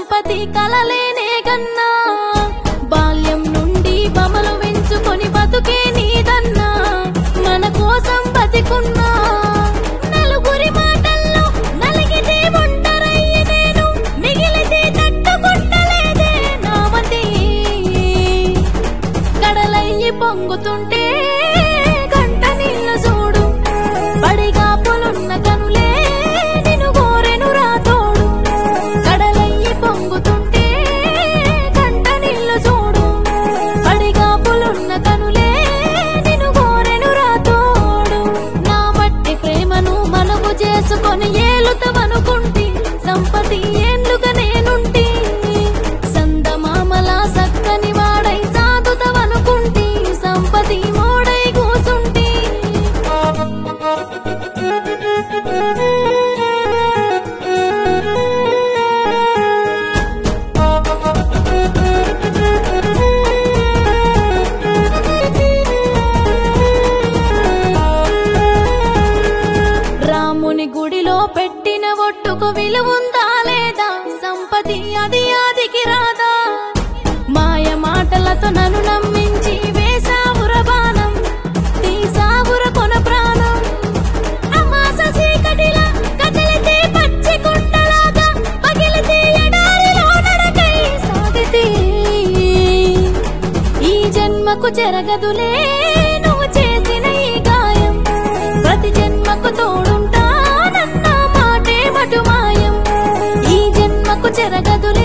సంపతి కలలేనే కన్నా బాల్యం నుండి బమలు వెంచుకొని బతుకే నీదన్నా మన కోసం బతికున్నా నలుగురి మాటల్లో నలిగితే ఒంటరయ్యి నేను మిగిలితే తట్టుకుంటలేదే నా మతి కడలయ్యి పొంగుతుంటే కంట నీళ్ళ చూడు పడిగా పొలున్న కనులే నిన్ను గోరెను రాతోడు కడలయ్యి పొంగుతుంటే కంట నీళ్ళ చూడు పడిగా పొలున్న కనులే నిన్ను గోరెను రాతోడు నా మట్టి ప్రేమను మనుగు చేసుకొని ఏలుతవనుకుంటి సంపతి ఏండ్లుగా నేనుంటి సందమామల సక్కని వాడై సాధుతవనుకుంటి సంపతి మోడై కూసుంటి రాముని గుడిలో పెట్టిన ఒట్టుకు విలువుందా లేదా సంపతి అది ఆదికి రాదా మాయ మాటలతో నన్ను నమ్మించి వేసావుర బాణం తీసావుర కొన ప్రాణం అమాస చీకటిలా కదిలితే పచ్చి కుండలాగా పగిలితే ఎడారిలో నడకై సాగితే ఈ జన్మకు చెరగదులే నువ్వు చేసిన ఈ గాయం ప్రతి జన్మకు తోడుంటానన్న మాటే మటు మాయం ఈ జన్మకు చెరగదులే